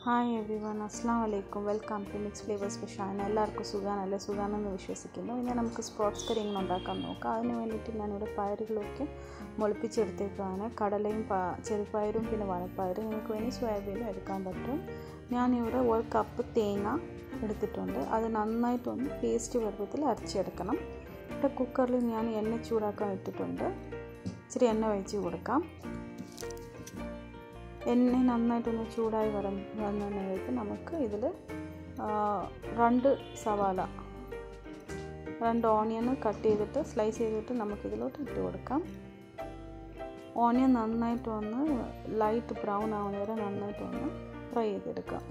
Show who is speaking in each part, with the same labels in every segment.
Speaker 1: hi every everyone അസ്സാം വലൈക്കും welcome to mix flavours ഫിഷാണ് എല്ലാവർക്കും സുഖാനല്ലേ സുഖാണെന്ന് വിശ്വസിക്കുന്നു ഇനി നമുക്ക് സ്പോർട്സ് കറി ഇങ്ങനെ ഉണ്ടാക്കാൻ നോക്കാം അതിന് വേണ്ടിയിട്ട് ഞാനിവിടെ പയറുകളൊക്കെ മുളപ്പിച്ചെടുത്തേക്കാണ് കടലയും പ ചെറുപയറും പിന്നെ വനപ്പയറും നിങ്ങൾക്ക് വേണ്ടി സോയാബീനും എടുക്കാൻ പറ്റും ഞാനിവിടെ ഒരു കപ്പ് തേങ്ങ എടുത്തിട്ടുണ്ട് അത് നന്നായിട്ടൊന്ന് പേസ്റ്റ് പരുവത്തിൽ അരച്ചെടുക്കണം ഇവിടെ കുക്കറിൽ ഞാൻ എണ്ണ ചൂടാക്കാൻ ഇട്ടിട്ടുണ്ട് ഇച്ചിരി എണ്ണ ഒഴിച്ച് കൊടുക്കാം എണ്ണ നന്നായിട്ടൊന്ന് ചൂടായി വര വന്ന നേരത്ത് നമുക്ക് ഇതിൽ രണ്ട് സവാള രണ്ട് ഓണിയൻ കട്ട് ചെയ്തിട്ട് സ്ലൈസ് ചെയ്തിട്ട് നമുക്കിതിലോട്ട് ഇട്ട് കൊടുക്കാം ഓണിയൻ നന്നായിട്ട് ഒന്ന് ലൈറ്റ് ബ്രൗൺ ആവുന്ന വരെ നന്നായിട്ട് ഒന്ന് ഫ്രൈ ചെയ്തെടുക്കാം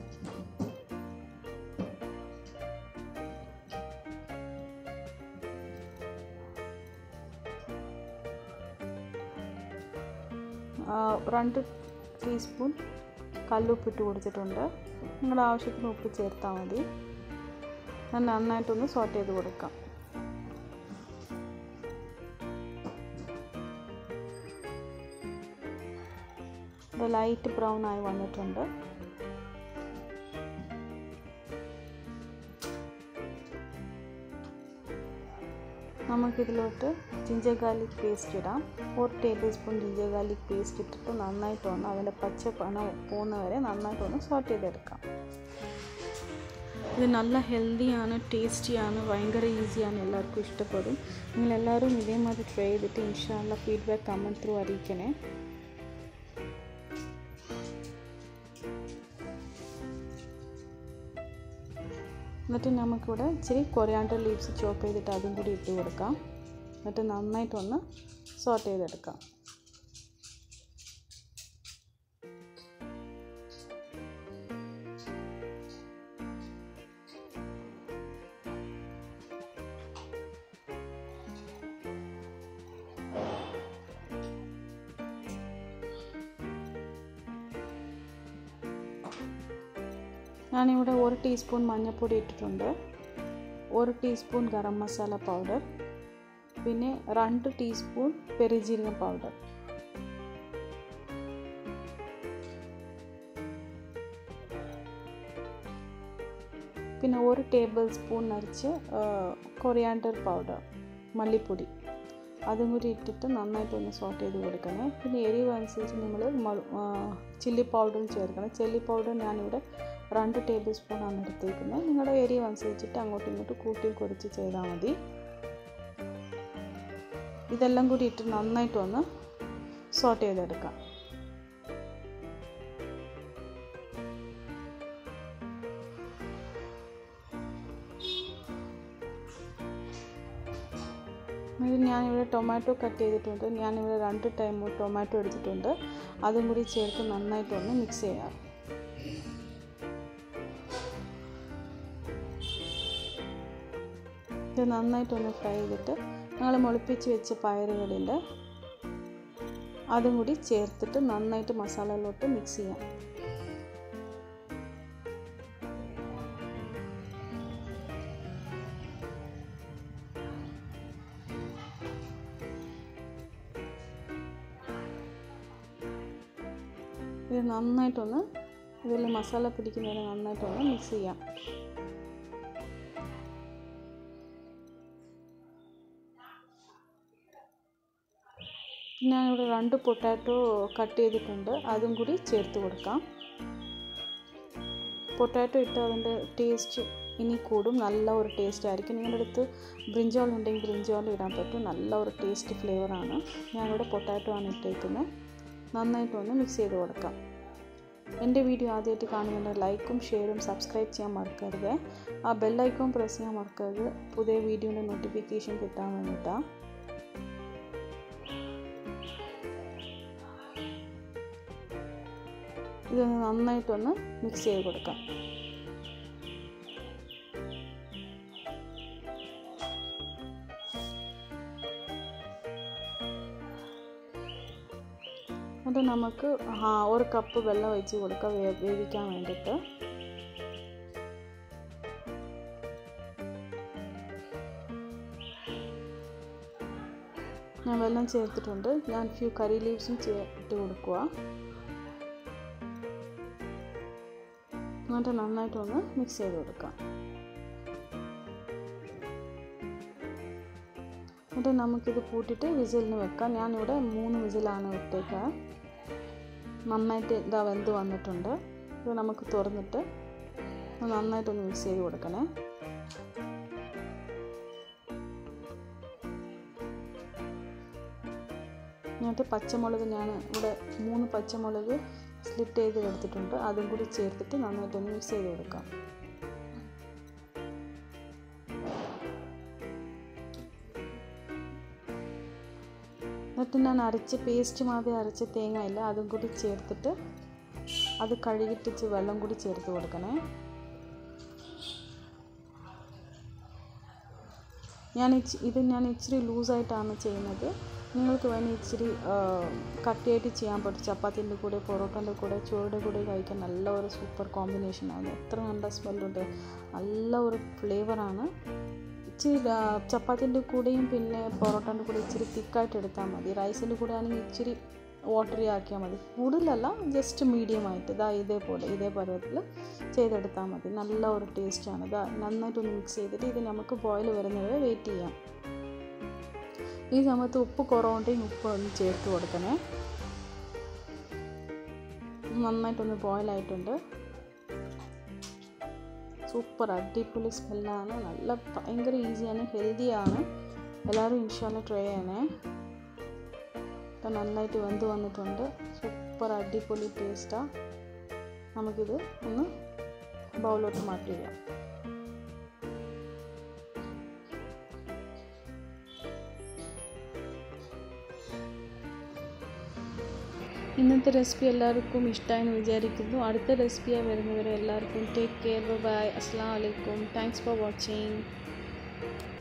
Speaker 1: രണ്ട് ടീസ്പൂൺ കല്ലുപ്പ് ഇട്ട് കൊടുത്തിട്ടുണ്ട് നിങ്ങളുടെ ആവശ്യത്തിന് ഉപ്പ് ചേർത്താൽ മതി ഞാൻ നന്നായിട്ടൊന്ന് സോട്ട് ചെയ്ത് കൊടുക്കാം ഇത് ലൈറ്റ് ബ്രൗൺ ആയി വന്നിട്ടുണ്ട് നമുക്കിതിലോട്ട് ജിഞ്ചർ ഗാർലിക് പേസ്റ്റ് ഇടാം ഒരു tablespoon ginger garlic paste ഇട്ടിട്ട് നന്നായിട്ടൊന്ന് അതിൻ്റെ പച്ച പണ പോകുന്നവരെ നന്നായിട്ടൊന്ന് സോട്ട് ചെയ്തെടുക്കാം ഇത് നല്ല ഹെൽത്തിയാണ് ടേസ്റ്റിയാണ് ഭയങ്കര ഈസിയാണ് എല്ലാവർക്കും ഇഷ്ടപ്പെടും നിങ്ങളെല്ലാവരും ഇതേമാതിരി ട്രൈ ചെയ്തിട്ട് ഇൻഷാല്ല ഫീഡ്ബാക്ക് കമൻറ്റ് ത്രൂ അറിയിക്കണേ എന്നിട്ട് നമുക്കിവിടെ ഇച്ചിരി കൊറിയാണ്ടർ ലീവ്സ് ചോപ്പ് ചെയ്തിട്ട് അതും കൂടി ഇട്ട് കൊടുക്കാം എന്നിട്ട് നന്നായിട്ടൊന്ന് സോട്ട് ചെയ്തെടുക്കാം ഞാനിവിടെ ഒരു ടീസ്പൂൺ മഞ്ഞൾപ്പൊടി ഇട്ടിട്ടുണ്ട് ഒരു ടീസ്പൂൺ ഗരം മസാല പൗഡർ പിന്നെ രണ്ട് ടീസ്പൂൺ പെരുജീരക പൗഡർ പിന്നെ ഒരു ടേബിൾ സ്പൂൺ നിറച്ച് കൊറിയാണ്ടർ പൗഡർ മല്ലിപ്പൊടി അതും കൂടി ഇട്ടിട്ട് നന്നായിട്ടൊന്ന് സോട്ട് ചെയ്ത് കൊടുക്കണേ പിന്നെ എരിവ് അനുസരിച്ച് നിങ്ങൾ ചില്ലി പൗഡറും ചേർക്കണം ചില്ലി പൗഡർ ഞാനിവിടെ രണ്ട് ടേബിൾ സ്പൂൺ ആണ് എടുത്തേക്കുന്നത് നിങ്ങളുടെ എരിവ് അനുസരിച്ചിട്ട് അങ്ങോട്ടും ഇങ്ങോട്ടും കൂട്ടി കുറച്ച് ചെയ്താൽ മതി ഇതെല്ലാം കൂടി ഇട്ട് നന്നായിട്ടൊന്ന് സോട്ട് ചെയ്തെടുക്കാം ഇത് ഞാനിവിടെ ടൊമാറ്റോ കട്ട് ചെയ്തിട്ടുണ്ട് ഞാനിവിടെ രണ്ട് ടൈം ടൊമാറ്റോ എടുത്തിട്ടുണ്ട് അതും കൂടി ചേർത്ത് നന്നായിട്ടൊന്ന് മിക്സ് ചെയ്യാം ഇത് നന്നായിട്ടൊന്ന് ഫ്രൈ ചെയ്തിട്ട് ഞങ്ങൾ മുളിപ്പിച്ച് വെച്ച പയറുകളിൽ അതും കൂടി ചേർത്തിട്ട് നന്നായിട്ട് മസാലയിലോട്ട് മിക്സ് ചെയ്യാം ഇത് നന്നായിട്ടൊന്ന് ഇതിൽ മസാല പിടിക്കുന്നതിന് നന്നായിട്ടൊന്ന് മിക്സ് ചെയ്യാം ഞാനിവിടെ രണ്ട് പൊട്ടാറ്റോ കട്ട് ചെയ്തിട്ടുണ്ട് അതും കൂടി ചേർത്ത് കൊടുക്കാം പൊട്ടാറ്റോ ഇട്ട് അതിൻ്റെ ടേസ്റ്റ് ഇനി കൂടും നല്ല ഒരു ടേസ്റ്റ് ആയിരിക്കും നിങ്ങളുടെ അടുത്ത് ബ്രിഞ്ചോൾ ഉണ്ടെങ്കിൽ ബ്രിഞ്ചോൾ ഇടാൻ പറ്റും നല്ല ഒരു ടേസ്റ്റ് ഫ്ലേവറാണ് ഞാനിവിടെ പൊട്ടാറ്റോ ആണ് ഇട്ടേക്കുന്നത് നന്നായിട്ടൊന്ന് മിക്സ് ചെയ്ത് കൊടുക്കാം എൻ്റെ വീഡിയോ ആദ്യമായിട്ട് കാണുന്നുണ്ട് ലൈക്കും ഷെയറും സബ്സ്ക്രൈബ് ചെയ്യാൻ മറക്കരുത് ആ ബെല്ലൈക്കോൺ പ്രസ് ചെയ്യാൻ മറക്കരുത് പുതിയ വീഡിയോൻ്റെ നോട്ടിഫിക്കേഷൻ കിട്ടാൻ വേണ്ടിയിട്ടാണ് ഇതൊന്ന് നന്നായിട്ടൊന്ന് മിക്സ് ചെയ്ത് കൊടുക്കാം അത് നമുക്ക് ഒരു കപ്പ് വെള്ളം ഒഴിച്ച് കൊടുക്കാം വേവിക്കാൻ വേണ്ടിയിട്ട് ഞാൻ വെള്ളം ചേർത്തിട്ടുണ്ട് ഞാൻ ഫ്യൂ കറി ലീവ്സും ഇട്ട് കൊടുക്കുക എന്നിട്ട് നന്നായിട്ടൊന്ന് മിക്സ് ചെയ്ത് കൊടുക്കാം എന്നിട്ട് നമുക്കിത് കൂട്ടിയിട്ട് വിസിലിന് വെക്കാം ഞാനിവിടെ മൂന്ന് വിസിലാണ് ഇട്ടേക്കുക നന്നായിട്ട് ഇതാ വെന്ത് വന്നിട്ടുണ്ട് ഇത് നമുക്ക് തുറന്നിട്ട് നന്നായിട്ടൊന്ന് മിക്സ് ചെയ്ത് കൊടുക്കണേ എന്നിട്ട് പച്ചമുളക് ഞാൻ ഇവിടെ മൂന്ന് പച്ചമുളക് സ്ലിറ്റ് ചെയ്ത് എടുത്തിട്ടുണ്ട് അതും കൂടി ചേർത്തിട്ട് നന്നായിട്ടൊന്ന് മിക്സ് ചെയ്ത് കൊടുക്കാം എന്നിട്ട് ഞാൻ അരച്ച് പേസ്റ്റ് മാതിരി അരച്ച തേങ്ങ ഇല്ല അതും കൂടി ചേർത്തിട്ട് അത് കഴുകിട്ടിച്ച് വെള്ളം കൂടി ചേർത്ത് കൊടുക്കണേ ഞാൻ ഇത് ഞാൻ ഇച്ചിരി ലൂസായിട്ടാണ് ചെയ്യുന്നത് നിങ്ങൾക്ക് വേണമെങ്കിൽ ഇച്ചിരി കട്ടിയായിട്ട് ചെയ്യാൻ പറ്റും ചപ്പാത്തിൻ്റെ കൂടെ പൊറോട്ടൻ്റെ കൂടെ ചോറിൻ്റെ കൂടെ കഴിക്കാൻ നല്ല ഒരു സൂപ്പർ കോമ്പിനേഷനാണ് എത്ര നല്ല സ്മെല്ലുണ്ട് നല്ല ഒരു ഫ്ലേവറാണ് ഇച്ചിരി ചപ്പാത്തിൻ്റെ കൂടെയും പിന്നെ പൊറോട്ടൻ്റെ കൂടെ ഇച്ചിരി തിക്കായിട്ട് എടുത്താൽ മതി റൈസിൻ്റെ കൂടെ ആണെങ്കിൽ ഇച്ചിരി വാട്ടറി ആക്കിയാൽ മതി കൂടുതലല്ല ജസ്റ്റ് മീഡിയം ആയിട്ട് ഇതാ ഇതേപോലെ ഇതേ പരുവത്തിൽ ചെയ്തെടുത്താൽ മതി നല്ല ഒരു ടേസ്റ്റാണ് ഇതാ നന്നായിട്ടൊന്ന് മിക്സ് ചെയ്തിട്ട് ഇത് നമുക്ക് ബോയിൽ വരുന്നത് വെയിറ്റ് ചെയ്യാം ഈ സമയത്ത് ഉപ്പ് കുറവുണ്ടെങ്കിൽ ഉപ്പ് ഒന്ന് ചേർത്ത് കൊടുക്കണേ നന്നായിട്ടൊന്ന് ബോയിലായിട്ടുണ്ട് സൂപ്പർ അടിപൊളി സ്മെല്ലാണ് നല്ല ഭയങ്കര ഈസിയാണ് ഹെൽത്തിയാണ് എല്ലാവരും ഇൻഷാല്ല ട്രൈ ചെയ്യണേ ഇപ്പം നന്നായിട്ട് വെന്ത് വന്നിട്ടുണ്ട് സൂപ്പർ അടിപൊളി ടേസ്റ്റാണ് നമുക്കിത് ഒന്ന് ബൗളിലോട്ട് മാറ്റി വയ്ക്കാം ഇന്നത്തെ റെസിപ്പി എല്ലാവർക്കും ഇഷ്ടമായെന്ന് വിചാരിക്കുന്നു അടുത്ത റെസിപ്പിയായി വരുന്നവരെ എല്ലാവർക്കും ടേക്ക് കെയർ ബൈ അസ്സാം വലൈക്കും താങ്ക്സ് ഫോർ വാച്ചിങ്